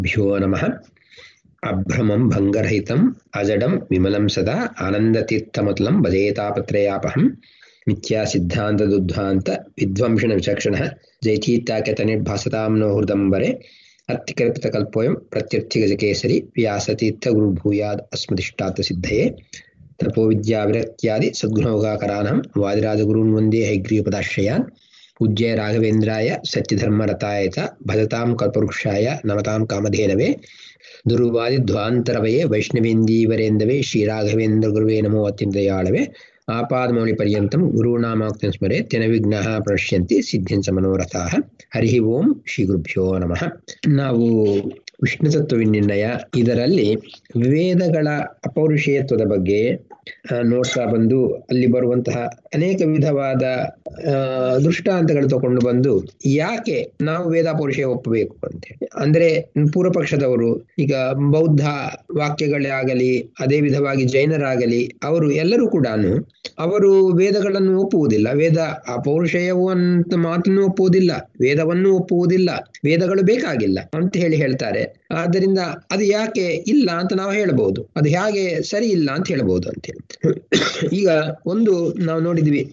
ಭ್ಯೋ ನಮಃ ಅಭ್ರಮಂ ಭಂಗರಹಿತಂ ಅಜಡಂ ವಿಮಲಂ ಸದಾ ಆನಂದತೀರ್ಥಮತುಲಂ ಭಜೇತಾಪತ್ರಯಾಪಹಂ ಮಿಥ್ಯಾ ಸಿದ್ಧಾಂತ ದುದ್ಧಾಂತ ವಿಧ್ವಂಸನ ವಿಚಕ್ಷಣ ಜೈತೀತ್ಯಾಖ್ಯತ ನಿರ್ಭಾಸತಾಂ ನೋ ಹೃದಂಬರೆ ಅತ್ಯಕಲ್ಪಿತಕಲ್ಪೋಯಂ ಪ್ರತ್ಯರ್ಥಿಗಜಕೇಸರಿ ವ್ಯಾಸತೀರ್ಥ ಗುರುಭೂಯಾದ್ ಅಸ್ಮದಿಷ್ಟಾತ ಸಿದ್ಧಯೇ ತಪೋ ವಿದ್ಯಾವಿರಕ್ತ್ಯಾದಿ ಸದ್ಗುಣೋಗಾಕರಾನಂ ವಾದಿರಾಜಗುರುನ್ ವಂದೇ ಹೈಗ್ರೀಯಪದಾಶ್ರಯಾನ್ ಪೂಜ್ಯ ರಾಘವೇಂದ್ರಾಯ ಸತ್ಯಧರ್ಮರತಾಯ ಚ ಭಜತಾಂ ಕಲ್ಪವೃಕ್ಷಾಯ ನಮತಾಂ ಕಾಮಧೇನವೇ ದುರ್ವಾದಿ ಧ್ವಾಂತರವಯೇ ವೈಷ್ಣವೇಂದೀವರೇಂದವೇ ಶ್ರೀರಾಘವೇಂದ್ರ ಗುರುವೇ ನಮೋ ಅತ್ಯಂತಯಾಳವೇ ಆಪಾದಮೌಳಿ ಪರ್ಯಂತಂ ಗುರುನಾಮಾಕ್ತಿಂ ಸ್ಮರೆ ತೆನ ವಿಘ್ನಃ ಪ್ರಣಶ್ಯಂತಿ ಸಿದ್ಧಿಂಚ ಮನೋರಥಾಃ ಹರಿ ಓಂ ಶ್ರೀ ಗುರುಭ್ಯೋ ನಮಃ ನಾವು ವಿಷ್ಣು ತತ್ವವಿನಿರ್ಣಯ ಇದರಲ್ಲಿ ವೇದಗಳ ಅಪೌರುಷೇಯತ್ವದ ಬಗ್ಗೆ ನೋಡ್ತಾ ಬಂದು ಅಲ್ಲಿ ಬರುವಂತಹ ಅನೇಕ ವಿಧವಾದ ದೃಷ್ಟಾಂತಗಳು ತಗೊಂಡು ಬಂದು ಯಾಕೆ ನಾವು ವೇದಾಪೌರುಷಯ ಒಪ್ಪಬೇಕು ಅಂತ ಹೇಳಿ ಅಂದ್ರೆ ಪೂರ್ವ ಪಕ್ಷದವರು ಈಗ ಬೌದ್ಧ ವಾಕ್ಯಗಳೇ ಆಗಲಿ ಅದೇ ವಿಧವಾಗಿ ಜೈನರಾಗಲಿ ಅವರು ಎಲ್ಲರೂ ಕೂಡ ಅವರು ವೇದಗಳನ್ನು ಒಪ್ಪುವುದಿಲ್ಲ ವೇದ ಅಪೌರುಷಯವು ಅಂತ ಮಾತನ್ನು ಒಪ್ಪುವುದಿಲ್ಲ ವೇದವನ್ನು ಒಪ್ಪುವುದಿಲ್ಲ ವೇದಗಳು ಬೇಕಾಗಿಲ್ಲ ಅಂತ ಹೇಳಿ ಹೇಳ್ತಾರೆ ಆದ್ದರಿಂದ ಅದು ಯಾಕೆ ಇಲ್ಲ ಅಂತ ನಾವು ಹೇಳಬಹುದು ಅದು ಹೇಗೆ ಸರಿ ಇಲ್ಲ ಅಂತ ಹೇಳ್ಬಹುದು ಅಂತ ಹೇಳಿ ಈಗ ಒಂದು ನಾವು ನೋಡಿದ್ವಿ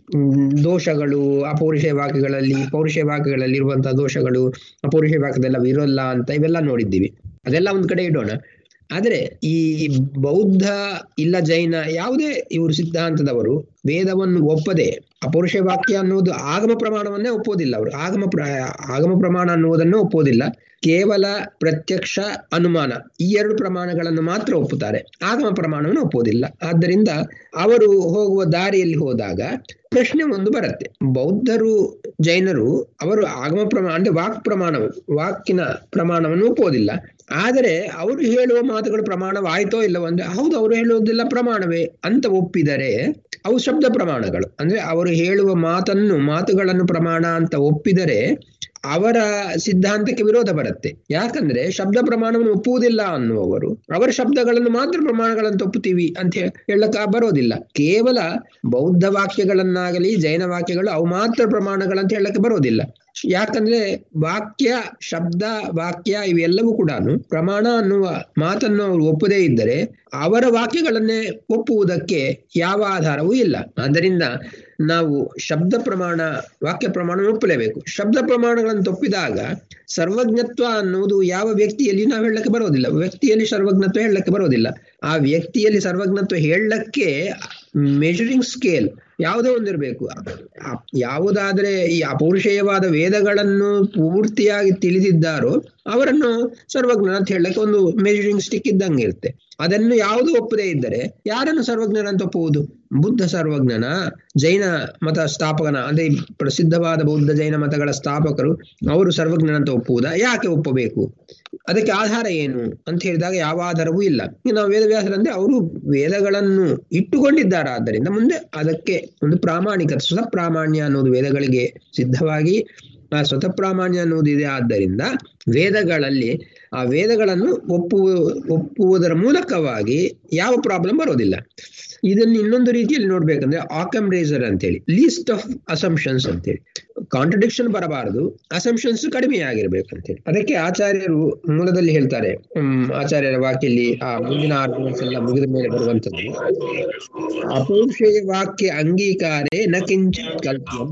ದೋಷಗಳು ಅಪೌರುಷಯ ವಾಕ್ಯಗಳಲ್ಲಿ ಪೌರುಷಯ ವಾಕ್ಯಗಳಲ್ಲಿ ಇರುವಂತಹ ದೋಷಗಳು ಅಪೌರುಷಯ ವಾಕ್ಯದೆಲ್ಲ ಇರೋಲ್ಲ ಅಂತ ಇವೆಲ್ಲ ನೋಡಿದ್ದೀವಿ ಅದೆಲ್ಲ ಒಂದ್ ಕಡೆ ಇಡೋಣ ಆದ್ರೆ ಈ ಬೌದ್ಧ ಇಲ್ಲ ಜೈನ ಯಾವುದೇ ಇವರು ಸಿದ್ಧಾಂತದವರು ವೇದವನ್ನು ಒಪ್ಪದೆ ಅಪೌರುಷ ವಾಕ್ಯ ಅನ್ನುವುದು ಆಗಮ ಪ್ರಮಾಣವನ್ನೇ ಒಪ್ಪೋದಿಲ್ಲ ಅವರು ಆಗಮ ಪ್ರ ಆಗಮ ಪ್ರಮಾಣ ಅನ್ನುವುದನ್ನು ಒಪ್ಪೋದಿಲ್ಲ ಕೇವಲ ಪ್ರತ್ಯಕ್ಷ ಅನುಮಾನ ಈ ಎರಡು ಪ್ರಮಾಣಗಳನ್ನು ಮಾತ್ರ ಒಪ್ಪುತ್ತಾರೆ ಆಗಮ ಪ್ರಮಾಣವನ್ನು ಒಪ್ಪೋದಿಲ್ಲ ಆದ್ದರಿಂದ ಅವರು ಹೋಗುವ ದಾರಿಯಲ್ಲಿ ಹೋದಾಗ ಪ್ರಶ್ನೆ ಒಂದು ಬರುತ್ತೆ ಬೌದ್ಧರು ಜೈನರು ಅವರು ಆಗಮ ಪ್ರಮಾಣ ಅಂದ್ರೆ ವಾಕ್ ಪ್ರಮಾಣ ವಾಕಿನ ಪ್ರಮಾಣವನ್ನು ಒಪ್ಪೋದಿಲ್ಲ ಆದರೆ ಅವರು ಹೇಳುವ ಮಾತುಗಳು ಪ್ರಮಾಣವಾಯ್ತೋ ಇಲ್ಲವೋ ಅಂದ್ರೆ ಹೌದು ಅವರು ಹೇಳುವುದಿಲ್ಲ ಪ್ರಮಾಣವೇ ಅಂತ ಒಪ್ಪಿದರೆ ಅವು ಶಬ್ದ ಪ್ರಮಾಣಗಳು ಅಂದ್ರೆ ಅವರು ಹೇಳುವ ಮಾತನ್ನು ಮಾತುಗಳನ್ನು ಪ್ರಮಾಣ ಅಂತ ಒಪ್ಪಿದರೆ ಅವರ ಸಿದ್ಧಾಂತಕ್ಕೆ ವಿರೋಧ ಬರುತ್ತೆ ಯಾಕಂದ್ರೆ ಶಬ್ದ ಪ್ರಮಾಣವನ್ನು ಒಪ್ಪುವುದಿಲ್ಲ ಅನ್ನುವವರು ಅವರ ಶಬ್ದಗಳನ್ನು ಮಾತ್ರ ಪ್ರಮಾಣಗಳನ್ನು ಒಪ್ಪುತ್ತೀವಿ ಅಂತ ಹೇಳಕ್ ಬರೋದಿಲ್ಲ ಕೇವಲ ಬೌದ್ಧ ವಾಕ್ಯಗಳನ್ನಾಗಲಿ ಜೈನ ವಾಕ್ಯಗಳು ಅವು ಮಾತ್ರ ಪ್ರಮಾಣಗಳಂತ ಹೇಳಕ್ಕೆ ಬರೋದಿಲ್ಲ ಯಾಕಂದ್ರೆ ವಾಕ್ಯ ಶಬ್ದ ವಾಕ್ಯ ಇವೆಲ್ಲವೂ ಕೂಡ ಪ್ರಮಾಣ ಅನ್ನುವ ಮಾತನ್ನು ಅವರು ಒಪ್ಪದೇ ಇದ್ದರೆ ಅವರ ವಾಕ್ಯಗಳನ್ನೇ ಒಪ್ಪುವುದಕ್ಕೆ ಯಾವ ಆಧಾರವೂ ಇಲ್ಲ ಆದ್ದರಿಂದ ನಾವು ಶಬ್ದ ಪ್ರಮಾಣ ವಾಕ್ಯ ಪ್ರಮಾಣ ಒಪ್ಪಲೇಬೇಕು ಶಬ್ದ ಪ್ರಮಾಣಗಳನ್ನು ತಪ್ಪಿದಾಗ ಸರ್ವಜ್ಞತ್ವ ಅನ್ನುವುದು ಯಾವ ವ್ಯಕ್ತಿಯಲ್ಲಿ ನಾವು ಹೇಳಕ್ಕೆ ಬರೋದಿಲ್ಲ ವ್ಯಕ್ತಿಯಲ್ಲಿ ಸರ್ವಜ್ಞತ್ವ ಹೇಳಕ್ಕೆ ಬರೋದಿಲ್ಲ ಆ ವ್ಯಕ್ತಿಯಲ್ಲಿ ಸರ್ವಜ್ಞತ್ವ ಹೇಳಕ್ಕೆ ಮೆಜರಿಂಗ್ ಸ್ಕೇಲ್ ಯಾವುದೋ ಒಂದಿರಬೇಕು ಯಾವುದಾದ್ರೆ ಈ ಅಪೌರುಷೇಯವಾದ ವೇದಗಳನ್ನು ಪೂರ್ತಿಯಾಗಿ ತಿಳಿದಿದ್ದಾರೋ ಅವರನ್ನು ಸರ್ವಜ್ಞ ಅಂತ ಹೇಳಕ್ಕೆ ಒಂದು ಮೆಜರಿಂಗ್ ಸ್ಟಿಕ್ ಇದ್ದಂಗೆ ಇರುತ್ತೆ ಅದನ್ನು ಯಾವುದು ಒಪ್ಪದೇ ಇದ್ದರೆ ಯಾರನ್ನು ಸರ್ವಜ್ಞನಂತ ಒಪ್ಪುವುದು ಬುದ್ಧ ಸರ್ವಜ್ಞನ ಜೈನ ಮತ ಸ್ಥಾಪಕನ ಅಂದ್ರೆ ಪ್ರಸಿದ್ಧವಾದ ಬೌದ್ಧ ಜೈನ ಮತಗಳ ಸ್ಥಾಪಕರು ಅವರು ಸರ್ವಜ್ಞನಂತ ಒಪ್ಪುವುದಾ ಯಾಕೆ ಒಪ್ಪಬೇಕು ಅದಕ್ಕೆ ಆಧಾರ ಏನು ಅಂತ ಹೇಳಿದಾಗ ಯಾವ ಆಧಾರವೂ ಇಲ್ಲ ನಾವು ವೇದವ್ಯಾಸರಂದ್ರೆ ಅವರು ವೇದಗಳನ್ನು ಇಟ್ಟುಕೊಂಡಿದ್ದಾರೆ ಆದ್ದರಿಂದ ಮುಂದೆ ಅದಕ್ಕೆ ಒಂದು ಪ್ರಾಮಾಣಿಕ ಸ್ವತಃ ಪ್ರಾಮಾಣ್ಯ ಅನ್ನೋದು ವೇದಗಳಿಗೆ ಸಿದ್ಧವಾಗಿ ಆ ಸ್ವತಃ ಪ್ರಾಮಾಣ್ಯ ಅನ್ನೋದಿದೆ ಆದ್ದರಿಂದ ವೇದಗಳಲ್ಲಿ ಆ ವೇದಗಳನ್ನು ಒಪ್ಪುವ ಒಪ್ಪುವುದರ ಮೂಲಕವಾಗಿ ಯಾವ ಪ್ರಾಬ್ಲಮ್ ಬರೋದಿಲ್ಲ ಇದನ್ನು ಇನ್ನೊಂದು ರೀತಿಯಲ್ಲಿ ನೋಡ್ಬೇಕಂದ್ರೆ ಆಕಮ್ ರೇಸರ್ ಅಂತೇಳಿ ಲೀಸ್ಟ್ ಆಫ್ ಅಸಂಪ್ಷನ್ಸ್ ಅಂತೇಳಿ ಕಾಂಟ್ರಡಿಕ್ಷನ್ ಬರಬಾರದು ಅಸಂಪ್ಷನ್ಸ್ ಕಡಿಮೆ ಆಗಿರ್ಬೇಕಂತೇಳಿ ಅದಕ್ಕೆ ಆಚಾರ್ಯರು ಮೂಲದಲ್ಲಿ ಹೇಳ್ತಾರೆ ಹ್ಮ್ ಆಚಾರ್ಯರ ವಾಕ್ಯಲ್ಲಿ ಆ ಮುಂದಿನ ಆರ್ಗ್ಯುಮೆಂಟ್ಸ್ ಎಲ್ಲ ಮುಗಿದ ಮೇಲೆ ಬರುವಂತದ್ದು ಅಪೌರುಷೇಯ ವಾಕ್ಯ ಅಂಗೀಕಾರೇ ನ ಕಿಂಚಿತ್ ಕಲ್ಪ್ಯಂ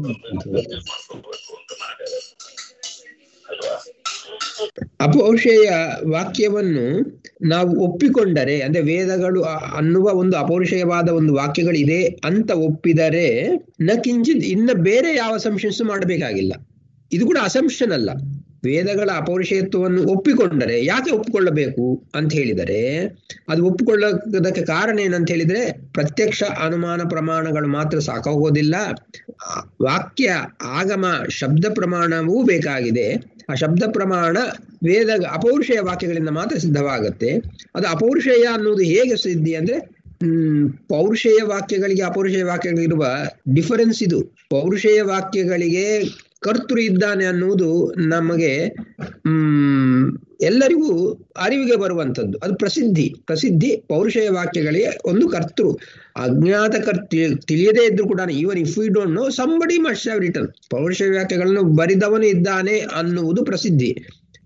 ಅಪೌರುಷೇಯ ವಾಕ್ಯವನ್ನು ನಾವು ಒಪ್ಪಿಕೊಂಡರೆ ಅಂದ್ರೆ ವೇದಗಳು ಅನ್ನುವ ಒಂದು ಅಪೌರುಷೇಯವಾದ ಒಂದು ವಾಕ್ಯಗಳಿದೆ ಅಂತ ಒಪ್ಪಿದರೆ ನ ಕಿಂಚಿತ್ ಇನ್ನ ಬೇರೆ ಯಾವ ಅಸಂಪ್ಷನ್ಸ್ ಮಾಡಬೇಕಾಗಿಲ್ಲ ಇದು ಕೂಡ ಅಸಂಪ್ಷನ್ ಅಲ್ಲ ವೇದಗಳ ಅಪೌರುಷೇಯತ್ವವನ್ನು ಒಪ್ಪಿಕೊಂಡರೆ ಯಾಕೆ ಒಪ್ಪಿಕೊಳ್ಳಬೇಕು ಅಂತ ಹೇಳಿದರೆ ಅದು ಒಪ್ಪಿಕೊಳ್ಳೋದಕ್ಕೆ ಕಾರಣ ಏನಂತ ಹೇಳಿದ್ರೆ ಪ್ರತ್ಯಕ್ಷ ಅನುಮಾನ ಪ್ರಮಾಣಗಳು ಮಾತ್ರ ಸಾಕಾಗೋದಿಲ್ಲ ವಾಕ್ಯ ಆಗಮ ಶಬ್ದ ಪ್ರಮಾಣವೂ ಬೇಕಾಗಿದೆ ಆ ಶಬ್ದ ಪ್ರಮಾಣ ವೇದ ಅಪೌರುಷೇಯ ವಾಕ್ಯಗಳಿಂದ ಮಾತ್ರ ಸಿದ್ಧವಾಗುತ್ತೆ ಅದು ಅಪೌರುಷೇಯ ಅನ್ನೋದು ಹೇಗೆ ಸಿದ್ಧಿ ಅಂದ್ರೆ ಹ್ಮ್ ಪೌರುಷೇಯ ವಾಕ್ಯಗಳಿಗೆ ಅಪೌರುಷೇಯ ವಾಕ್ಯಗಳಿರುವ ಡಿಫರೆನ್ಸ್ ಇದು ಪೌರುಷೇಯ ವಾಕ್ಯಗಳಿಗೆ ಕರ್ತೃ ಇದ್ದಾನೆ ಅನ್ನುವುದು ನಮಗೆ ಹ್ಮ್ ಎಲ್ಲರಿಗೂ ಅರಿವಿಗೆ ಬರುವಂತದ್ದು ಅದು ಪ್ರಸಿದ್ಧಿ ಪ್ರಸಿದ್ಧಿ ಪೌರುಷೇಯ ವಾಕ್ಯಗಳಿಗೆ ಒಂದು ಕರ್ತೃ ಅಜ್ಞಾತ ಕರ್ತಿ ತಿಳಿಯದೇ ಇದ್ರು ಕೂಡ even if you don't know somebody must have written ಪೌರುಷೇಯ ವಾಕ್ಯಗಳನ್ನು ಬರಿದವನು ಇದ್ದಾನೆ ಅನ್ನುವುದು ಪ್ರಸಿದ್ಧಿ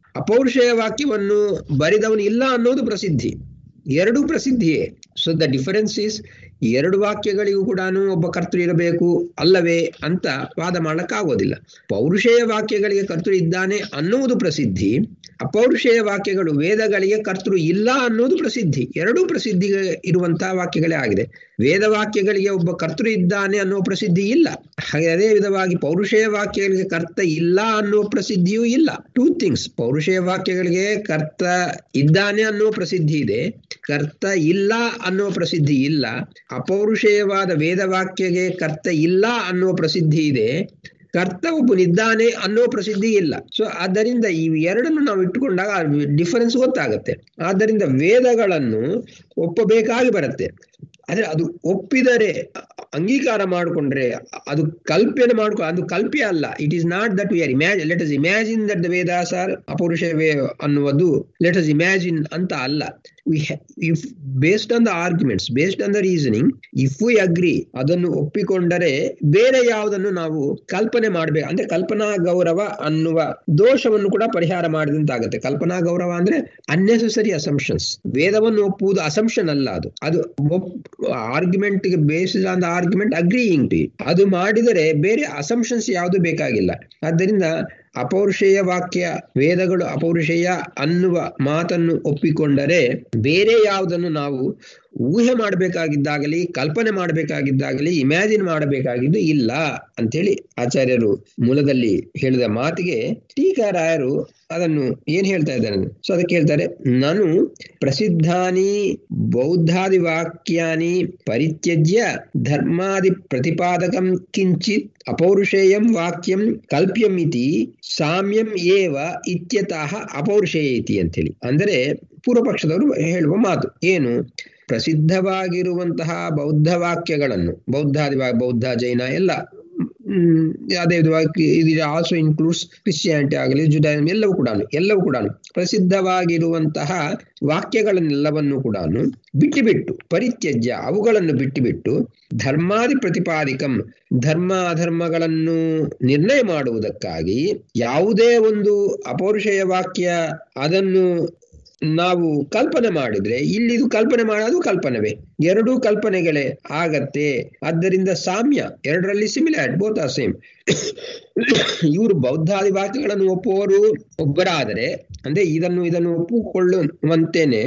ಅಪೌರುಷೇಯ ವಾಕ್ಯವನ್ನು ಬರಿದವನು ಇಲ್ಲ ಅನ್ನೋದು ಪ್ರಸಿದ್ಧಿ ಎರಡೂ ಪ್ರಸಿದ್ಧಿಯೇ ಸೊ ದ ಡಿಫರೆನ್ಸ್ ಇಸ್ ಎರಡು ವಾಕ್ಯಗಳಿಗೂ ಕೂಡ ಒಬ್ಬ ಕರ್ತೃ ಇರಬೇಕು ಅಲ್ಲವೇ ಅಂತ ವಾದ ಮಾಡಕ್ಕಾಗೋದಿಲ್ಲ ಪೌರುಷೇಯ ವಾಕ್ಯಗಳಿಗೆ ಕರ್ತೃ ಇದ್ದಾನೆ ಅನ್ನುವುದು ಪ್ರಸಿದ್ಧಿ ಅಪೌರುಷೇಯ ವಾಕ್ಯಗಳು ವೇದಗಳಿಗೆ ಕರ್ತೃ ಇಲ್ಲ ಅನ್ನೋದು ಪ್ರಸಿದ್ಧಿ ಎರಡೂ ಪ್ರಸಿದ್ಧಿ ಇರುವಂತಹ ವಾಕ್ಯಗಳೇ ಆಗಿದೆ ವೇದ ವಾಕ್ಯಗಳಿಗೆ ಒಬ್ಬ ಕರ್ತೃ ಇದ್ದಾನೆ ಅನ್ನೋ ಪ್ರಸಿದ್ಧಿ ಇಲ್ಲ ಹಾಗೆ ಅದೇ ವಿಧವಾಗಿ ಪೌರುಷೇಯ ವಾಕ್ಯಗಳಿಗೆ ಕರ್ತ ಇಲ್ಲ ಅನ್ನುವ ಪ್ರಸಿದ್ಧಿಯೂ ಇಲ್ಲ ಟೂ ಥಿಂಗ್ಸ್ ಪೌರುಷೇಯ ವಾಕ್ಯಗಳಿಗೆ ಕರ್ತ ಇದ್ದಾನೆ ಅನ್ನುವ ಪ್ರಸಿದ್ಧಿ ಇದೆ ಕರ್ತ ಇಲ್ಲ ಅನ್ನುವ ಪ್ರಸಿದ್ಧಿ ಇಲ್ಲ ಅಪೌರುಷೇಯವಾದ ವೇದವಾಕ್ಯಗೆ ಕರ್ತ ಇಲ್ಲ ಅನ್ನುವ ಪ್ರಸಿದ್ಧಿ ಇದೆ ಕರ್ತ ಒಬ್ಬನಿದ್ದಾನೆ ಅನ್ನೋ ಪ್ರಸಿದ್ಧಿ ಇಲ್ಲ ಸೊ ಆದ್ದರಿಂದ ಈ ಎರಡನ್ನು ನಾವು ಇಟ್ಟುಕೊಂಡಾಗ ಡಿಫರೆನ್ಸ್ ಗೊತ್ತಾಗುತ್ತೆ ಆದ್ದರಿಂದ ವೇದಗಳನ್ನು ಒಪ್ಪಬೇಕಾಗಿ ಬರುತ್ತೆ ಆದ್ರೆ ಅದು ಒಪ್ಪಿದರೆ ಅಂಗೀಕಾರ ಮಾಡಿಕೊಂಡ್ರೆ ಅದು ಕಲ್ಪನೆ ಮಾಡ್ಕೊ ಅದು ಕಲ್ಪೆ ಅಲ್ಲ it is not that we are imagine let us imagine that the Vedas are ಅಪೌರುಷ ವೇ ಅನ್ನುವುದು ಲೆಟ್ ಅಸ್ ಇಮ್ಯಾಜಿನ್ ಅಂತ ಅಲ್ಲ we if based on the arguments based on the reasoning if we agree ಅದನ್ನು ಒಪ್ಪಿಕೊಂಡರೆ ಬೇರೆ ಯಾವುದನ್ನು ನಾವು ಕಲ್ಪನೆ ಮಾಡ್ಬೇಕು ಅಂದ್ರೆ ಕಲ್ಪನಾ ಗೌರವ ಅನ್ನುವ ದೋಷವನ್ನು ಕೂಡ ಪರಿಹಾರ ಮಾಡಿದಂತಾಗುತ್ತೆ ಕಲ್ಪನಾ ಗೌರವ ಅಂದ್ರೆ ಅನ್ನೆಸೆಸರಿ ಅಸಂಪ್ಷನ್ಸ್ ವೇದವನ್ನು ಒಪ್ಪುವುದು ಅಸಂಪ್ಷನ್ ಅಲ್ಲ ಅದು ಅದು argument based on the argument agreeing to ಅದು ಮಾಡಿದರೆ ಬೇರೆ ಅಸಂಪ್ಷನ್ಸ್ ಯಾವುದು ಬೇಕಾಗಿಲ್ಲ ಆದ್ದರಿಂದ ಅಪೌರುಷೇಯ ವಾಕ್ಯ ವೇದಗಳು ಅಪೌರುಷೇಯ ಅನ್ನುವ ಮಾತನ್ನು ಒಪ್ಪಿಕೊಂಡರೆ ಬೇರೆ ಯಾವುದನ್ನು ನಾವು ಊಹೆ ಮಾಡಬೇಕಾಗಿದ್ದಾಗಲಿ ಕಲ್ಪನೆ ಮಾಡಬೇಕಾಗಿದ್ದಾಗಲಿ ಇಮ್ಯಾಜಿನ್ ಮಾಡಬೇಕಾಗಿದ್ದು ಇಲ್ಲ ಅಂತೇಳಿ ಆಚಾರ್ಯರು ಮೂಲದಲ್ಲಿ ಹೇಳಿದ ಮಾತಿಗೆ ಟೀಕಾರಾಯರು ಅದನ್ನು ಏನ್ ಹೇಳ್ತಾ ಇದ್ದಾರೆ ಸೊ ಅದಕ್ಕೆ ಹೇಳ್ತಾರೆ ನಾನು ಪ್ರಸಿದ್ಧಾನಿ ಬೌದ್ಧಾದಿ ವಾಕ್ಯಾನಿ ಪರಿತ್ಯಜ್ಯ ಧರ್ಮಾದಿ ಪ್ರತಿಪಾದಕಂ ಕಿಂಚಿತ್ ಅಪೌರುಷೇಯಂ ವಾಕ್ಯಂ ಕಲ್ಪ್ಯಂ ಇತಿ ಸಾಮ್ಯಂ ಏವ ಇತ್ಯತಃ ಅಪೌರುಷೇಯ ಇತಿ ಅಂತೇಳಿ ಅಂದರೆ ಪೂರ್ವ ಪಕ್ಷದವರು ಹೇಳುವ ಮಾತು ಏನು ಪ್ರಸಿದ್ಧವಾಗಿರುವಂತಹ ಬೌದ್ಧ ವಾಕ್ಯಗಳನ್ನು ಬೌದ್ಧಾದಿ ಬೌದ್ಧ ಜೈನ ಎಲ್ಲ ಅದೇ ವಿಧವಾಗಿ ಇದು ಆಲ್ಸೋ ಇನ್ಕ್ಲೂಡ್ಸ್ ಕ್ರಿಶ್ಚಿಯಾನಿಟಿ ಆಗಲಿ ಜುಡಾಯಿಸಮ್ ಎಲ್ಲವೂ ಕೂಡ ಎಲ್ಲವೂ ಕೂಡ ಪ್ರಸಿದ್ಧವಾಗಿರುವಂತಹ ವಾಕ್ಯಗಳನ್ನೆಲ್ಲವನ್ನು ಕೂಡ ಬಿಟ್ಟು ಬಿಟ್ಟು ಪರಿತ್ಯಜ್ಯ ಅವುಗಳನ್ನು ಬಿಟ್ಟು ಬಿಟ್ಟು ಧರ್ಮಾದಿ ಪ್ರತಿಪಾದಿಕಂ ಧರ್ಮ ಅಧರ್ಮಗಳನ್ನು ನಿರ್ಣಯ ಮಾಡುವುದಕ್ಕಾಗಿ ಯಾವುದೇ ಒಂದು ಅಪೌರುಷೇಯ ವಾಕ್ಯ ಅದನ್ನು ನಾವು ಕಲ್ಪನೆ ಮಾಡಿದ್ರೆ ಇಲ್ಲಿ ಇದು ಕಲ್ಪನೆ ಮಾಡೋದು ಕಲ್ಪನೆವೇ ಎರಡೂ ಕಲ್ಪನೆಗಳೇ ಆಗತ್ತೆ ಆದ್ದರಿಂದ ಸಾಮ್ಯ ಎರಡರಲ್ಲಿ ಸಿಮಿಲಾರ್ ಬೋತ್ ಆರ್ ಸೇಮ್ ಇವರು ಬೌದ್ಧಾದಿ ವಾಕ್ಯಗಳನ್ನು ಒಪ್ಪುವವರು ಒಬ್ಬರಾದರೆ ಅಂದ್ರೆ ಇದನ್ನು ಇದನ್ನು ಒಪ್ಪಿಕೊಳ್ಳುವಂತೇನೆ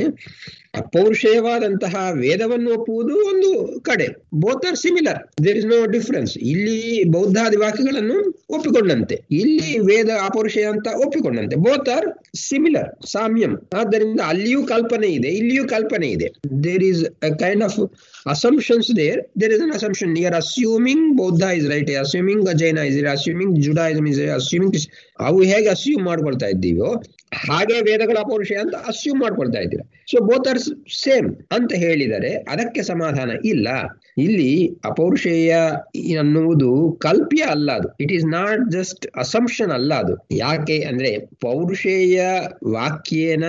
ಅಪೌರುಷೇಯವಾದಂತಹ ವೇದವನ್ನು ಒಪ್ಪುವುದು ಒಂದು ಕಡೆ both are similar there is no difference ಇಲ್ಲಿ ಬೌದ್ಧಾದಿ ವಾಕ್ಯಗಳನ್ನು ಒಪ್ಪಿಕೊಂಡಂತೆ ಇಲ್ಲಿ ವೇದ ಅಪೌರುಷೇಯ ಅಂತ ಒಪ್ಪಿಕೊಂಡಂತೆ ಬೋತ್ ಆರ್ ಸಿಮಿಲರ್ ಸಾಮ್ಯಂ ಆದ್ದರಿಂದ ಅಲ್ಲಿಯೂ ಕಲ್ಪನೆ ಇದೆ ಇಲ್ಲಿಯೂ ಕಲ್ಪನೆ ಇದೆ there is kind of assumptions there there is an assumption you are assuming Buddha is right assuming Jaina is right assuming Judaism is right assuming ಅವು ಹೇಗೆ ಅಸ್ಯೂಮ್ ಮಾಡ್ಕೊಳ್ತಾ ಇದ್ದೀವೋ ಹಾಗೆ ವೇದಗಳ ಅಪೌರುಷಯ ಅಂತ ಅಸ್ಯೂಮ್ ಮಾಡ್ಕೊಳ್ತಾ ಇದ್ದೀರಾ ಸೊ ಬೋತ್ ಆರ್ ಸೇಮ್ ಅಂತ ಹೇಳಿದರೆ ಅದಕ್ಕೆ ಸಮಾಧಾನ ಇಲ್ಲ ಇಲ್ಲಿ ಅಪೌರುಷೇಯ ಅನ್ನುವುದು ಕಲ್ಪ್ಯ ಅಲ್ಲ ಅದು it is not just assumption ಅಲ್ಲ ಅದು ಯಾಕೆ ಅಂದ್ರೆ ಪೌರುಷೇಯ ವಾಕ್ಯೇನ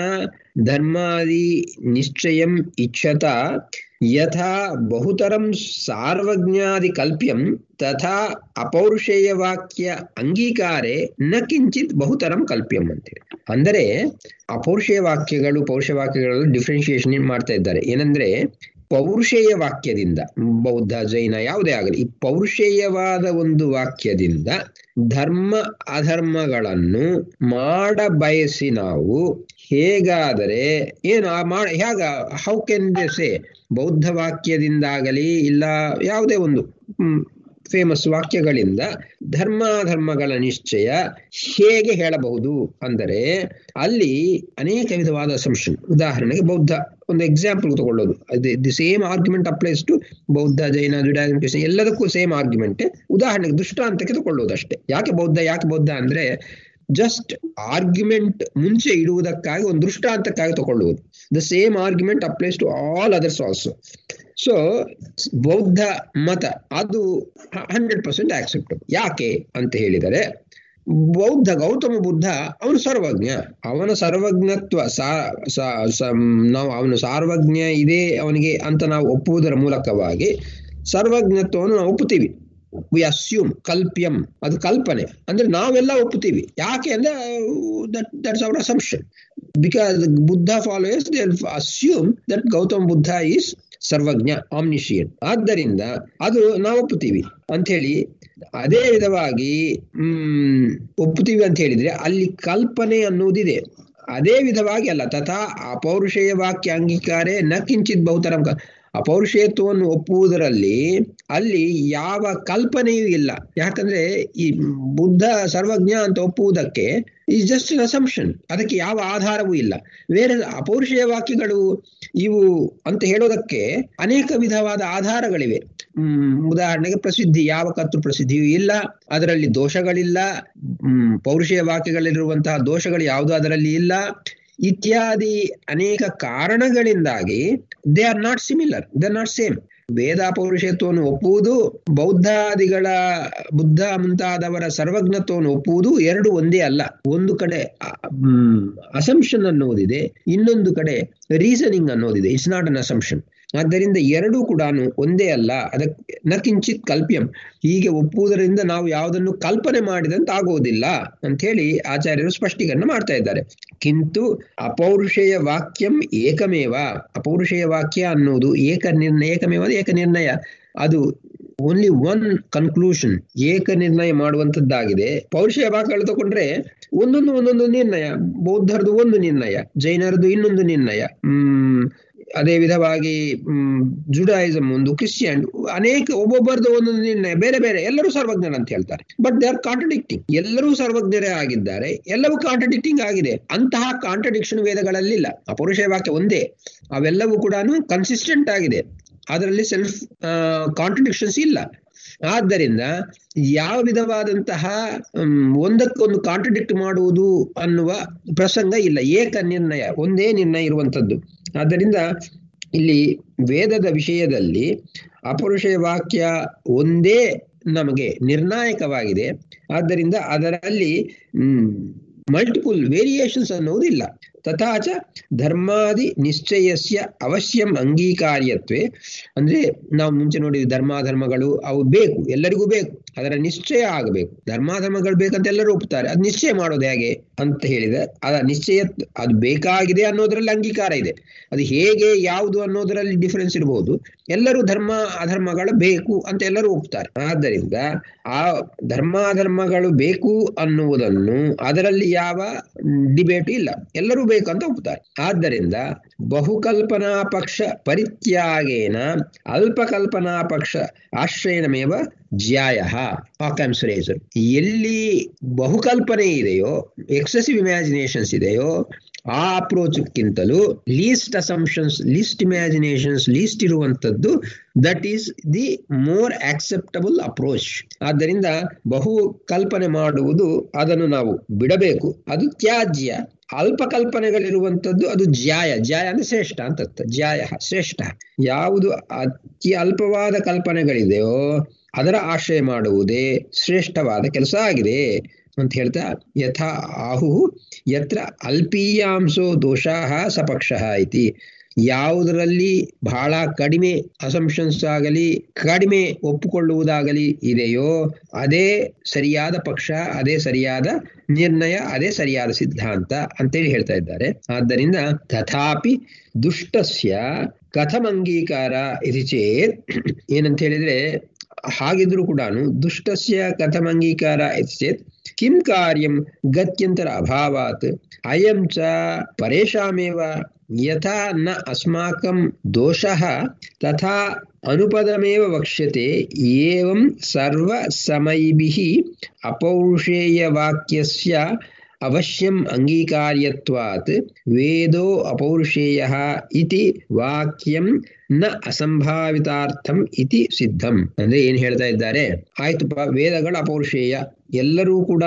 ಧರ್ಮಾದಿ ನಿಶ್ಚಯಂ ಇಚ್ಛತ ಯಥಾ ಬಹುತರಂ ಸಾರ್ವಜ್ಞಾದಿ ಕಲ್ಪ್ಯಂ ತಥಾ ಅಪೌರುಷೇಯ ವಾಕ್ಯ ಅಂಗೀಕಾರೆ ನ ಕಿಂಚಿತ್ ಬಹುತರಂ ಕಲ್ಪ್ಯಂ ಅಂತೇಳಿ ಅಂದರೆ ಅಪೌರುಷೇಯ ವಾಕ್ಯಗಳು ಪೌರುಷ ವಾಕ್ಯಗಳು ಡಿಫ್ರೆನ್ಶಿಯೇಷನ್ ಮಾಡ್ತಾ ಇದ್ದಾರೆ ಏನಂದ್ರೆ ಪೌರುಷೇಯ ವಾಕ್ಯದಿಂದ ಬೌದ್ಧ ಜೈನ ಯಾವುದೇ ಆಗಲಿ ಈ ಪೌರುಷೇಯವಾದ ಒಂದು ವಾಕ್ಯದಿಂದ ಧರ್ಮ ಅಧರ್ಮಗಳನ್ನು ಮಾಡ ಬಯಸಿ ನಾವು ಹೇಗಾದರೆ ಏನು ಆ ಮಾಡ ಹೇಗ ಹೌ ಕೆನ್ ದೆ ಸೇ ಬೌದ್ಧ ವಾಕ್ಯದಿಂದಾಗಲಿ ಇಲ್ಲ ಯಾವುದೇ ಒಂದು ಫೇಮಸ್ ವಾಕ್ಯಗಳಿಂದ ಧರ್ಮಾಧರ್ಮಗಳ ನಿಶ್ಚಯ ಹೇಗೆ ಹೇಳಬಹುದು ಅಂದರೆ ಅಲ್ಲಿ ಅನೇಕ ವಿಧವಾದ ಅಸಂಪ್ಷನ್ ಉದಾಹರಣೆಗೆ ಬೌದ್ಧ ಒಂದು ಎಕ್ಸಾಂಪಲ್ ತಗೊಳ್ಳೋದು ಅದೇ the same argument applies to Bauddha Jaina Judaism Christian ಎಲ್ಲದಕ್ಕೂ ಸೇಮ್ ಆರ್ಗ್ಯುಮೆಂಟ್ ಉದಾಹರಣೆಗೆ ದೃಷ್ಟಾಂತಕ್ಕೆ ತಗೊಳ್ಳೋದು ಅಷ್ಟೇ ಯಾಕೆ ಬೌದ್ಧ ಯಾಕೆ ಬೌದ್ಧ ಅಂದ್ರೆ ಜಸ್ಟ್ ಆರ್ಗ್ಯುಮೆಂಟ್ ಮುಂಚೆ ಇಡುವುದಕ್ಕಾಗಿ ಒಂದು ದೃಷ್ಟಾಂತಕ್ಕಾಗಿ ತಗೊಳ್ಳುವುದು the same argument applies to all others also so Bauddha ಮತ ಅದು ಹಂಡ್ರೆಡ್ ಪರ್ಸೆಂಟ್ ಆಕ್ಸೆಪ್ಟ್ ಯಾಕೆ ಅಂತ ಹೇಳಿದರೆ ಬೌದ್ಧ ಗೌತಮ ಬುದ್ಧ ಅವನು ಸರ್ವಜ್ಞ ಅವನ ಸರ್ವಜ್ಞತ್ವ ನಾವು ಅವನು ಸಾರ್ವಜ್ಞ ಇದೆ ಅವನಿಗೆ ಅಂತ ನಾವು ಒಪ್ಪುವುದರ ಮೂಲಕವಾಗಿ ಸರ್ವಜ್ಞತ್ವವನ್ನು ನಾವು ಒಪ್ಪುತ್ತೀವಿ ವಿ ಅಸ್ಯೂಮ್ ಕಲ್ಪ್ಯಂ ಅದು ಕಲ್ಪನೆ ಅಂದ್ರೆ ನಾವೆಲ್ಲ ಒಪ್ಪುತ್ತೀವಿ ಯಾಕೆ ಅಂದ್ರೆ that that's our assumption because Buddha followers they assume that Gautam Buddha is ಸರ್ವಜ್ಞ ಆಮ್ನಿಷಿಯನ್ ಆದ್ದರಿಂದ ಅದು ನಾವು ಒಪ್ಪುತ್ತೀವಿ ಅಂತ ಹೇಳಿ ಅದೇ ವಿಧವಾಗಿ ಹ್ಮ್ ಒಪ್ಪುತ್ತೀವಿ ಅಂತ ಹೇಳಿದ್ರೆ ಅಲ್ಲಿ ಕಲ್ಪನೆ ಅನ್ನುವುದಿದೆ ಅದೇ ವಿಧವಾಗಿ ಅಲ್ಲ ತಥಾ ಅಪೌರುಷೇಯ ವಾಕ್ಯ ಅಂಗೀಕಾರೇ ನ ಕಿಂಚಿತ್ ಬಹುತರಂ ಕ- ಅಪೌರುಷೇಯತ್ವವನ್ನು ಒಪ್ಪುವುದರಲ್ಲಿ ಅಲ್ಲಿ ಯಾವ ಕಲ್ಪನೆಯೂ ಇಲ್ಲ ಯಾಕಂದ್ರೆ ಈ ಬುದ್ಧ ಸರ್ವಜ್ಞ ಅಂತ ಒಪ್ಪುವುದಕ್ಕೆ ಈಸ್ ಜಸ್ಟ್ ಅನ್ ಅಸಂಪ್ಷನ್ ಅದಕ್ಕೆ ಯಾವ ಆಧಾರವೂ ಇಲ್ಲ ಬೇರೆ ಅಪೌರುಷೇಯ ವಾಕ್ಯಗಳು ಇವು ಅಂತ ಹೇಳೋದಕ್ಕೆ ಅನೇಕ ವಿಧವಾದ ಆಧಾರಗಳಿವೆ ಹ್ಮ್ ಉದಾಹರಣೆಗೆ ಪ್ರಸಿದ್ಧಿ ಯಾವ ಕರ್ತೃ ಪ್ರಸಿದ್ಧಿಯೂ ಇಲ್ಲ ಅದರಲ್ಲಿ ದೋಷಗಳಿಲ್ಲ ಹ್ಮ್ ಪೌರುಷೇಯ ವಾಕ್ಯಗಳಿರುವಂತಹ ದೋಷಗಳು ಯಾವುದು ಅದರಲ್ಲಿ ಇಲ್ಲ ಇತ್ಯಾದಿ ಅನೇಕ ಕಾರಣಗಳಿಂದಾಗಿ they are not similar they are not same Veda ಪೌರುಷತ್ವವನ್ನು ಒಪ್ಪುವುದು ಬೌದ್ಧಾದಿಗಳ ಬುದ್ಧ ಮುಂತಾದವರ ಸರ್ವಜ್ಞತ್ವವನ್ನು ಒಪ್ಪುವುದು ಎರಡು ಒಂದೇ ಅಲ್ಲ ಒಂದು ಕಡೆ ಅಸಂಪ್ಷನ್ ಅನ್ನೋದಿದೆ ಇನ್ನೊಂದು ಕಡೆ ರೀಸನಿಂಗ್ ಅನ್ನೋದಿದೆ ಇಟ್ಸ್ ನಾಟ್ ಅನ್ ಅಸಂಪ್ಷನ್ ಆದ್ದರಿಂದ ಎರಡೂ ಕೂಡ ಒಂದೇ ಅಲ್ಲ ಅದಕ್ಕೆ ನ ಕಿಂಚಿತ್ ಕಲ್ಪ್ಯಂ ಹೀಗೆ ಒಪ್ಪುವುದರಿಂದ ನಾವು ಯಾವುದನ್ನು ಕಲ್ಪನೆ ಮಾಡಿದಂತ ಆಗೋದಿಲ್ಲ ಅಂತ ಹೇಳಿ ಆಚಾರ್ಯರು ಸ್ಪಷ್ಟೀಕರಣ ಮಾಡ್ತಾ ಇದ್ದಾರೆ ಕಿಂತು ಅಪೌರುಷೇಯ ವಾಕ್ಯಂ ಏಕಮೇವ ಅಪೌರುಷೇಯ ವಾಕ್ಯ ಅನ್ನೋದು ಏಕ ನಿರ್ಣಯ ಏಕಮೇವ ಏಕ ನಿರ್ಣಯ ಅದು ಓನ್ಲಿ ಒನ್ ಕನ್ಕ್ಲೂಷನ್ ಏಕ ನಿರ್ಣಯ ಮಾಡುವಂತದ್ದಾಗಿದೆ ಪೌರುಷೇಯ ವಾಕ್ಯಗಳು ತಗೊಂಡ್ರೆ ಒಂದೊಂದು ಒಂದೊಂದು ನಿರ್ಣಯ ಬೌದ್ಧರದು ಒಂದು ನಿರ್ಣಯ ಜೈನರದು ಇನ್ನೊಂದು ನಿರ್ಣಯ ಹ್ಮ್ ಅದೇ ವಿಧವಾಗಿ ಹ್ಮ್ ಜುಡಾಯಿಸಮ್ ಒಂದು ಕ್ರಿಶ್ಚಿಯನ್ ಅನೇಕ ಒಬ್ಬೊಬ್ಬರದು ಒಂದೊಂದು ನಿರ್ಣಯ ಬೇರೆ ಬೇರೆ ಎಲ್ಲರೂ ಸರ್ವಜ್ಞರು ಅಂತ ಹೇಳ್ತಾರೆ ಬಟ್ ದೇ ಆರ್ ಕಾಂಟ್ರಡಿಕ್ಟಿಂಗ್ ಎಲ್ಲರೂ ಸರ್ವಜ್ಞರೇ ಆಗಿದ್ದಾರೆ ಎಲ್ಲವೂ ಕಾಂಟ್ರಡಿಕ್ಟಿಂಗ್ ಆಗಿದೆ ಅಂತಹ ಕಾಂಟ್ರಡಿಕ್ಷನ್ ವೇದಗಳಲ್ಲಿಲ್ಲ ಅಪೌರುಷೇಯ ವಾಕ್ಯ ಒಂದೇ ಅವೆಲ್ಲವೂ ಕೂಡ ಕನ್ಸಿಸ್ಟೆಂಟ್ ಆಗಿದೆ ಅದರಲ್ಲಿ ಸೆಲ್ಫ್ ಕಾಂಟ್ರಡಿಕ್ಷನ್ಸ್ ಇಲ್ಲ ಆದ್ದರಿಂದ ಯಾವ ವಿಧವಾದಂತಹ ಒಂದಕ್ಕೊಂದು ಕಾಂಟ್ರಡಿಕ್ಟ್ ಮಾಡುವುದು ಅನ್ನುವ ಪ್ರಸಂಗ ಇಲ್ಲ ಏಕ ನಿರ್ಣಯ ಒಂದೇ ನಿರ್ಣಯ ಇರುವಂತದ್ದು ಆದ್ದರಿಂದ ಇಲ್ಲಿ ವೇದದ ವಿಷಯದಲ್ಲಿ ಅಪರುಷಯ ವಾಕ್ಯ ಒಂದೇ ನಮಗೆ ನಿರ್ಣಾಯಕವಾಗಿದೆ ಆದ್ದರಿಂದ ಅದರಲ್ಲಿ ಹ್ಮ್ ಮಲ್ಟಿಪುಲ್ ವೇರಿಯೇಷನ್ಸ್ ಅನ್ನೋದಿಲ್ಲ ತಥಾಚ ಧರ್ಮಾದಿ ನಿಶ್ಚಯಸ್ಯ ಅವಶ್ಯಂ ಅಂಗೀಕಾರ್ಯತ್ವೇ ಅಂದ್ರೆ ನಾವು ಮುಂಚೆ ನೋಡಿದ್ವಿ ಧರ್ಮಾಧರ್ಮಗಳು ಅವು ಬೇಕು ಎಲ್ಲರಿಗೂ ಬೇಕು ಅದರ ನಿಶ್ಚಯ ಆಗಬೇಕು ಧರ್ಮಾಧರ್ಮಗಳು ಬೇಕಂತ ಎಲ್ಲರೂ ಒಪ್ತಾರೆ ಅದು ನಿಶ್ಚಯ ಮಾಡೋದು ಹೇಗೆ ಅಂತ ಹೇಳಿದ್ರೆ ಅದ ನಿಶ್ಚಯ ಅದು ಬೇಕಾಗಿದೆ ಅನ್ನೋದ್ರಲ್ಲಿ ಅಂಗೀಕಾರ ಇದೆ ಅದು ಹೇಗೆ ಯಾವುದು ಅನ್ನೋದರಲ್ಲಿ ಡಿಫರೆನ್ಸ್ ಇರಬಹುದು ಎಲ್ಲರೂ ಧರ್ಮ ಅಧರ್ಮಗಳು ಬೇಕು ಅಂತ ಎಲ್ಲರೂ ಒಪ್ತಾರೆ ಆದ್ದರಿಂದ ಆ ಧರ್ಮಾಧರ್ಮಗಳು ಬೇಕು ಅನ್ನುವುದನ್ನು ಅದರಲ್ಲಿ ಯಾವ ಡಿಬೇಟ್ ಇಲ್ಲ ಎಲ್ಲರೂ ಬೇಕು ಅಂತ ಒಪ್ತಾರೆ ಆದ್ದರಿಂದ ಬಹುಕಲ್ಪನಾ ಪಕ್ಷ ಪರಿತ್ಯಾಗೇನ ಅಲ್ಪಕಲ್ಪನಾ ಪಕ್ಷ ಆಶ್ರಯನಮೇವ ಜ್ಯಾಯ ಆಕಾಂಸುರೇಸರ್ ಎಲ್ಲಿ ಬಹುಕಲ್ಪನೆ ಇದೆಯೋ ಎಕ್ಸೆಸಿವ್ ಇಮ್ಯಾಜಿನೇಷನ್ಸ್ ಇದೆಯೋ ಆ ಅಪ್ರೋಚ್ಗಿಂತಲೂ least assumptions least imaginations least ಇರುವಂತದ್ದು that is the more acceptable approach ಆದ್ದರಿಂದ ಬಹು ಕಲ್ಪನೆ ಮಾಡುವುದು ಅದನ್ನು ನಾವು ಬಿಡಬೇಕು ಅದು ತ್ಯಾಜ್ಯ ಅಲ್ಪ ಕಲ್ಪನೆಗಳಿರುವಂತದ್ದು ಅದು ಜ್ಯಾಯ ಜ್ಯಾಯ ಅಂದ್ರೆ ಶ್ರೇಷ್ಠ ಅಂತ ಜ್ಯಾಯ ಶ್ರೇಷ್ಠ ಯಾವುದು ಅತಿ ಅಲ್ಪವಾದ ಕಲ್ಪನೆಗಳಿದೆಯೋ ಅದರ ಆಶ್ರಯ ಮಾಡುವುದೇ ಶ್ರೇಷ್ಠವಾದ ಕೆಲಸ ಆಗಿದೆ ಅಂತ ಹೇಳ್ತಾ ಯಥಾ ಆಹು ಯತ್ರ ಅಲ್ಪೀಯಾಂಸೋ ದೋಷಾಹ ಸಪಕ್ಷ ಇತಿ ಯಾವುದರಲ್ಲಿ ಬಹಳ ಕಡಿಮೆ ಅಸಂಪ್ಷನ್ಸ್ ಆಗಲಿ ಕಡಿಮೆ ಒಪ್ಪುಕೊಳ್ಳುವುದಾಗಲಿ ಇದೆಯೋ ಅದೇ ಸರಿಯಾದ ಪಕ್ಷ ಅದೇ ಸರಿಯಾದ ನಿರ್ಣಯ ಅದೇ ಸರಿಯಾದ ಸಿದ್ಧಾಂತ ಅಂತೇಳಿ ಹೇಳ್ತಾ ಇದ್ದಾರೆ ಆದ್ದರಿಂದ ತಥಾಪಿ ದುಷ್ಟಸ್ಯ ಕಥಂ ಅಂಗೀಕಾರ ಇದು ಚೇತ್ ಏನಂತ ಹೇಳಿದ್ರೆ ಹಾಗಿದ್ರು ಕೂಡ ದುಷ್ಟಸ್ಯ ಕಥಂ ಅಂಗೀಕಾರ ಇದು ಚೇತ್ ಕಿಂ ಕಾರ್ಯಂ ಗತ್ಯಂತರ ಅಭಾವಾತ್ ಅಯಂ ಚ ಪರೇಶಾಮೇವ ಯಥಾ ನ ಅಸ್ಮಾಕಂ ದೋಷಃ ತಥಾ ಅನುಪದಮೇವ ವಕ್ಷ್ಯತೆ ಏವಂ ಸರ್ವ ಸಮೈಭಿಃ ಅಪೌರುಷೇಯ ವಾಕ್ಯಸ್ಯ ಅವಶ್ಯಂ ಅಂಗೀಕಾರ್ಯತ್ವಾತ್ ವೇದೋ ಅಪೌರುಷೇಯ ಇತಿ ವಾಕ್ಯಂ ನ ಅಸಂಭಾವಿತಾರ್ಥಂ ಇತಿ ಸಿದ್ಧಂ ಅಂದ್ರೆ ಏನ್ ಹೇಳ್ತಾ ಇದ್ದಾರೆ ಆಯ್ತುಪ್ಪ ವೇದಗಳ ಅಪೌರುಷೇಯ ಎಲ್ಲರೂ ಕೂಡ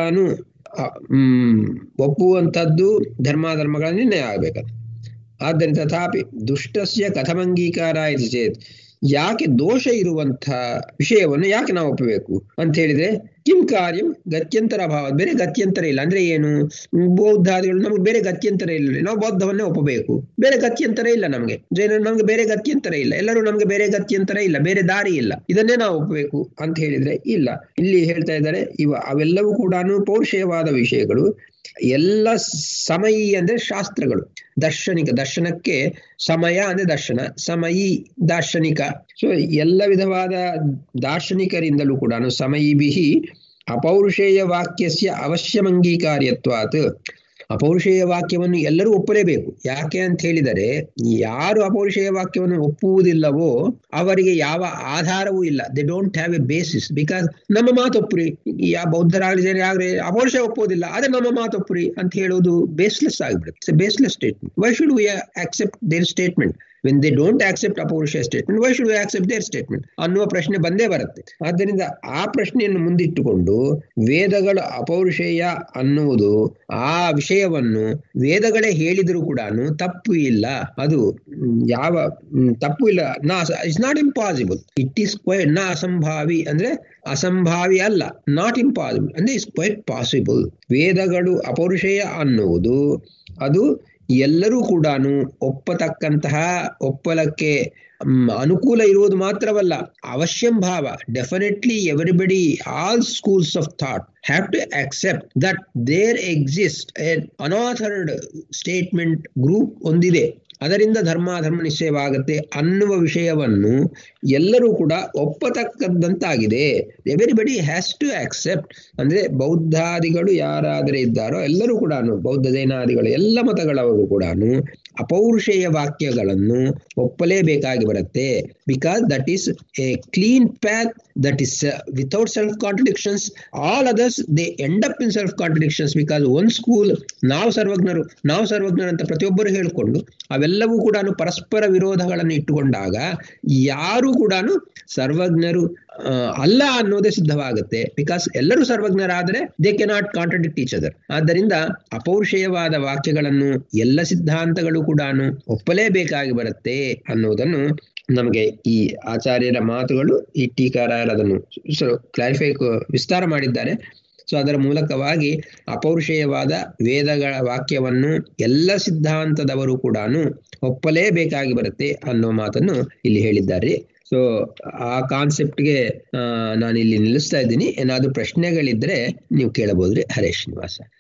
ಹ್ಮ್ ಒಪ್ಪುವಂಥದ್ದು ಧರ್ಮಾಧರ್ಮಗಳ ನಿರ್ಣಯ ಆಗ್ಬೇಕದು ಆದ್ದರಿಂದ ತಥಾಪಿ ದುಷ್ಟಸ್ಯ ಕಥಮಂಗೀಕಾರ ಇದು ಚೇತ್ ಯಾಕೆ ದೋಷ ಇರುವಂತ ವಿಷಯವನ್ನು ಯಾಕೆ ನಾವು ಒಪ್ಪಬೇಕು ಅಂತ ಹೇಳಿದ್ರೆ ಕಿಂ ಕಾರ್ಯಂ ಗತ್ಯಂತರ ಭಾವ ಬೇರೆ ಗತ್ಯಂತರ ಇಲ್ಲ ಅಂದ್ರೆ ಏನು ಬೌದ್ಧಾದಿಗಳು ನಮ್ಗೆ ಬೇರೆ ಗತ್ಯಂತರ ಇಲ್ಲ ನಾವು ಬೌದ್ಧವನ್ನೇ ಒಪ್ಪಬೇಕು ಬೇರೆ ಗತ್ಯಂತರ ಇಲ್ಲ ನಮ್ಗೆ ಜೈನರು ನಮ್ಗೆ ಬೇರೆ ಗತ್ಯಂತರ ಇಲ್ಲ ಎಲ್ಲರೂ ನಮ್ಗೆ ಬೇರೆ ಗತ್ಯಂತರ ಇಲ್ಲ ಬೇರೆ ದಾರಿ ಇಲ್ಲ ಇದನ್ನೇ ನಾವು ಒಪ್ಪಬೇಕು ಅಂತ ಹೇಳಿದ್ರೆ ಇಲ್ಲ ಇಲ್ಲಿ ಹೇಳ್ತಾ ಇದ್ದಾರೆ ಇವ ಅವೆಲ್ಲವೂ ಕೂಡ ಪೌರುಷೇಯವಾದ ವಿಷಯಗಳು ಎಲ್ಲ ಸಮಯಿ ಅಂದ್ರೆ ಶಾಸ್ತ್ರಗಳು ದರ್ಶನಿಕ ದರ್ಶನಕ್ಕೆ ಸಮಯ ಅಂದ್ರೆ ದರ್ಶನ ಸಮಯಿ ದಾರ್ಶನಿಕ ಸೊ ಎಲ್ಲ ವಿಧವಾದ ದಾರ್ಶನಿಕರಿಂದಲೂ ಕೂಡ ಸಮಯಿಭಿ ಅಪೌರುಷೇಯ ವಾಕ್ಯಸ್ಯ ಅವಶ್ಯಮಂಗೀಕಾರ್ಯತ್ವಾತ್ ಅಪೌರುಷೇಯ ವಾಕ್ಯವನ್ನು ಎಲ್ಲರೂ ಒಪ್ಪಲೇಬೇಕು ಯಾಕೆ ಅಂತ ಹೇಳಿದರೆ ಯಾರು ಅಪೌರುಷೇಯ ವಾಕ್ಯವನ್ನು ಒಪ್ಪುವುದಿಲ್ಲವೋ ಅವರಿಗೆ ಯಾವ ಆಧಾರವೂ ಇಲ್ಲ they don't have a basis because ನಮ್ಮ ಮಾತೊಪ್ಪುರಿ ಯಾ ಬೌದ್ಧರಾಗಲಿ ಜನ ಆಗಲಿ ಅಪೌರುಷ ಒಪ್ಪುವುದಿಲ್ಲ ಅದೇ ನಮ್ಮ ಮಾತೊಪ್ಪುರಿ ಅಂತ ಹೇಳುವುದು ಬೇಸ್ಲೆಸ್ ಆಗಿಬಿಡುತ್ತೆ baseless statement why should we accept their statement when they don't accept ಅಪೌರುಷ statement why should we accept their statement ಅನ್ನುವ ಪ್ರಶ್ನೆ ಬಂದೇ ಬರುತ್ತೆ ಆದ್ದರಿಂದ ಆ ಪ್ರಶ್ನೆಯನ್ನು ಮುಂದಿಟ್ಟುಕೊಂಡು ವೇದಗಳು ಅಪೌರುಷೇಯ ಅನ್ನುವುದು ಆ ವಿಷಯವನ್ನು ವೇದಗಳೇ ಹೇಳಿದರೂ ಕೂಡ ತಪ್ಪು ಇಲ್ಲ ಅದು ಯಾವ ತಪ್ಪು ಇಲ್ಲ ನಾ it's not impossible it is quite ನಾ ಅಸಂಭಾವಿ ಅಂದ್ರೆ ಅಸಂಭಾವಿ ಅಲ್ಲ ನಾಟ್ ಇಂಪಾಸಿಬಲ್ ಅಂದ್ರೆ ಇಟ್ಸ್ ಕ್ವೈಟ್ ಪಾಸಿಬಲ್ ವೇದಗಳು ಅಪೌರುಷೇಯ ಅನ್ನುವುದು ಅದು ಎಲ್ಲರೂ ಕೂಡ ಒಪ್ಪತಕ್ಕಂತಹ ಒಪ್ಪಲಕ್ಕೆ ಅನುಕೂಲ ಇರುವುದು ಮಾತ್ರವಲ್ಲ ಅವಶ್ಯಂ ಭಾವ definitely everybody all schools of thought have to accept that there exist an another statement group ಹೊಂದಿದೆ ಅದರಿಂದ ಧರ್ಮಾಧರ್ಮ ನಿಶ್ಚಯವಾಗುತ್ತೆ ಅನ್ನುವ ವಿಷಯವನ್ನು ಎಲ್ಲರೂ ಕೂಡ ಒಪ್ಪತಕ್ಕದ್ದಂತಾಗಿದೆ ಎವರಿಬಡಿ ಹ್ಯಾಸ್ ಟು ಆಕ್ಸೆಪ್ಟ್ ಅಂದ್ರೆ ಬೌದ್ಧಾದಿಗಳು ಯಾರಾದರೆ ಇದ್ದಾರೋ ಎಲ್ಲರೂ ಕೂಡ ಬೌದ್ಧ ಜೈನಾದಿಗಳು ಎಲ್ಲ ಮತಗಳವರು ಕೂಡ ಅಪೌರುಷೇಯ ವಾಕ್ಯಗಳನ್ನು ಒಪ್ಪಲೇಬೇಕಾಗಿ ಬರುತ್ತೆ because that is a clean path that is without self contradictions all others they end up in self contradictions because one school ನಾವು ಸರ್ವಜ್ಞರು ನಾವು ಸರ್ವಜ್ಞರು ಅಂತ ಪ್ರತಿಯೊಬ್ಬರು ಹೇಳಿಕೊಂಡು ಅವೆಲ್ಲವೂ ಕೂಡ ಪರಸ್ಪರ ವಿರೋಧಗಳನ್ನು ಇಟ್ಟುಕೊಂಡಾಗ ಯಾರು ಕೂಡ ಸರ್ವಜ್ಞರು ಅಲ್ಲ ಅನ್ನೋದೇ ಸಿದ್ಧವಾಗುತ್ತೆ ಬಿಕಾಸ್ ಎಲ್ಲರೂ ಸರ್ವಜ್ಞರಾದರೆ they cannot contradict each other ಆದ್ದರಿಂದ ಅಪೌರುಷೇಯವಾದ ವಾಕ್ಯಗಳನ್ನು ಎಲ್ಲ ಸಿದ್ಧಾಂತಗಳು ಕೂಡ ಒಪ್ಪಲೇಬೇಕಾಗಿ ಬರುತ್ತೆ ಅನ್ನೋದನ್ನು ನಮಗೆ ಈ ಆಚಾರ್ಯರ ಮಾತುಗಳು ಈ ಟೀಕಾರಾಯರು ಅದನ್ನು ಕ್ಲಾರಿಫೈ ವಿಸ್ತಾರ ಮಾಡಿದ್ದಾರೆ ಸೊ ಅದರ ಮೂಲಕವಾಗಿ ಅಪೌರುಷೇಯವಾದ ವೇದಗಳ ವಾಕ್ಯವನ್ನು ಎಲ್ಲ ಸಿದ್ಧಾಂತದವರು ಕೂಡ ಒಪ್ಪಲೇಬೇಕಾಗಿ ಬರುತ್ತೆ ಅನ್ನೋ ಮಾತನ್ನು ಇಲ್ಲಿ ಹೇಳಿದ್ದಾರೆ ಸೊ ಆ ಕಾನ್ಸೆಪ್ಟ್ಗೆ ನಾನು ಇಲ್ಲಿ ನಿಲ್ಲಿಸ್ತಾ ಇದ್ದೀನಿ ಏನಾದರೂ ಪ್ರಶ್ನೆಗಳಿದ್ರೆ ನೀವು ಕೇಳಬಹುದ್ರಿ ಹರೇ ಶ್ರೀನಿವಾಸ